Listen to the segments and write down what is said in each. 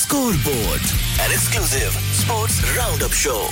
Scoreboard, an exclusive sports roundup show.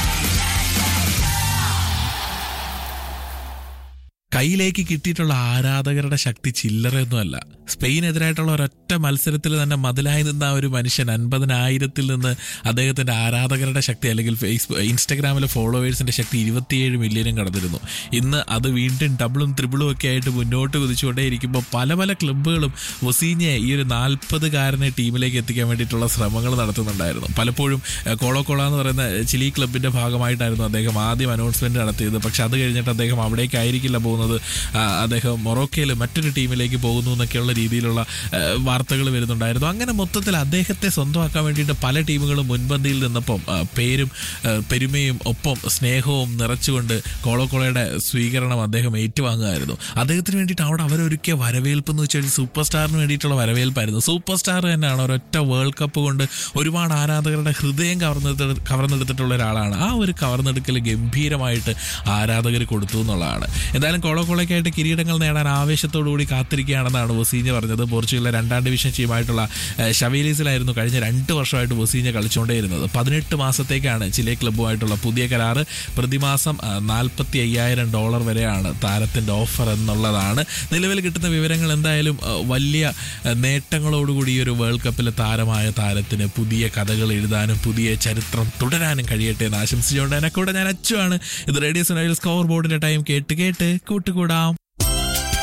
കയ്യിലേക്ക് കിട്ടിയിട്ടുള്ള ആരാധകരുടെ ശക്തി ചില്ലറയൊന്നുമല്ല സ്പെയിനെതിരായിട്ടുള്ള ഒരൊറ്റ മത്സരത്തിൽ തന്നെ മതിലായി നിന്ന ആ ഒരു മനുഷ്യൻ അൻപതിനായിരത്തിൽ നിന്ന് അദ്ദേഹത്തിന്റെ ആരാധകരുടെ ശക്തി അല്ലെങ്കിൽ ഫേസ്ബുക്ക് ഇൻസ്റ്റഗ്രാമിലെ ഫോളോവേഴ്സിന്റെ ശക്തി ഇരുപത്തിയേഴ് മില്യനും കടന്നിരുന്നു ഇന്ന് അത് വീണ്ടും ഡബിളും ത്രിബിളും ഒക്കെ ആയിട്ട് മുന്നോട്ട് കുതിച്ചുകൊണ്ടേയിരിക്കുമ്പോൾ പല പല ക്ലബ്ബുകളും വസീഞ്ഞെ ഈ ഒരു നാൽപ്പതുകാരനെ ടീമിലേക്ക് എത്തിക്കാൻ വേണ്ടിയിട്ടുള്ള ശ്രമങ്ങൾ നടത്തുന്നുണ്ടായിരുന്നു പലപ്പോഴും ഏഹ്, കോളോ കോള എന്ന് പറയുന്ന ചിലി ക്ലബിന്റെ ഭാഗമായിട്ടായിരുന്നു അദ്ദേഹം ആദ്യം അനൗൺസ്മെന്റ് നടത്തിയത് പക്ഷെ അത് കഴിഞ്ഞിട്ട് അദ്ദേഹം അവിടേക്കായിരിക്കില്ല പോകുന്നത് ആ, അദ്ദേഹം മൊറോക്കയിൽ മറ്റൊരു ടീമിലേക്ക് പോകുന്നു എന്നൊക്കെയുള്ള രീതിയിലുള്ള വാർത്തകൾ വരുന്നുണ്ടായിരുന്നു അങ്ങനെ മൊത്തത്തിൽ അദ്ദേഹത്തെ സ്വന്തമാക്കാൻ വേണ്ടിയിട്ട് പല ടീമുകളും മുൻപന്തിയിൽ നിന്നപ്പം ആ, പേരും ആ, പെരുമയും ഒപ്പം സ്നേഹവും നിറച്ചുകൊണ്ട് കോളോ കോളയുടെ സ്വീകരണം അദ്ദേഹം ഏറ്റുവാങ്ങുമായിരുന്നു അദ്ദേഹത്തിന് വേണ്ടിയിട്ട് അവിടെ അവരൊരുക്കിയ വരവേൽപ്പ് എന്ന് വെച്ചാൽ സൂപ്പർ സ്റ്റാറിന് വേണ്ടിയിട്ടുള്ള വരവേൽപ്പായിരുന്നു സൂപ്പർ സ്റ്റാർ തന്നെയാണ് ഒരൊറ്റ വേൾഡ് കപ്പ് കൊണ്ട് ഒരുപാട് ആരാധകരുടെ ഹൃദയം കവർന്നെടുത്ത കവർന്നെടുത്തിട്ടുള്ള ഒരാളാണ് ആ ഒരു കവർന്നെടുക്കൽ ഗംഭീരമായിട്ട് ആരാധകർ കൊടുത്തു എന്നുള്ളതാണ് എന്തായാലും കോളോ കോളയ്ക്കായിട്ട് കിരീടങ്ങൾ നേടാൻ ആവേശത്തോടുകൂടി കാത്തിരിക്കുകയാണെന്നാണ് വസീഞ്ഞ പറഞ്ഞത് പോർച്ചുഗലിലെ രണ്ടാം ഡിവിഷൻ ടീമായിട്ടുള്ള ഏഹ്, ഷവീലീസിലായിരുന്നു കഴിഞ്ഞ രണ്ട് വർഷമായിട്ട് വസീഞ്ഞ കളിച്ചുകൊണ്ടേയിരുന്നത് പതിനെട്ട് മാസത്തേക്കാണ് ചിലെ ക്ലബ്ബുമായിട്ടുള്ള പുതിയ കരാറ് പ്രതിമാസം നാൽപ്പത്തി അയ്യായിരം ഡോളർ വരെയാണ് താരത്തിന്റെ ഓഫർ എന്നുള്ളതാണ് നിലവിൽ കിട്ടുന്ന വിവരങ്ങൾ എന്തായാലും ആ, വലിയ ആ, നേട്ടങ്ങളോടുകൂടി ഈ ഒരു വേൾഡ് കപ്പിലെ താരമായ താരത്തിന് പുതിയ കഥകൾ എഴുതാനും പുതിയ ചരിത്രം തുടരാനും കഴിയട്ടെ എന്ന് ആശംസിച്ചുകൊണ്ട് എന്നെ കൂടെ ഞാൻ അച്ചുവാണ് ഇത് റേഡിയോ സുനൈൽ സ്കോർ ബോർഡിന്റെ ടൈം കേട്ട് കേട്ട് കൂട്ടുകൂടാം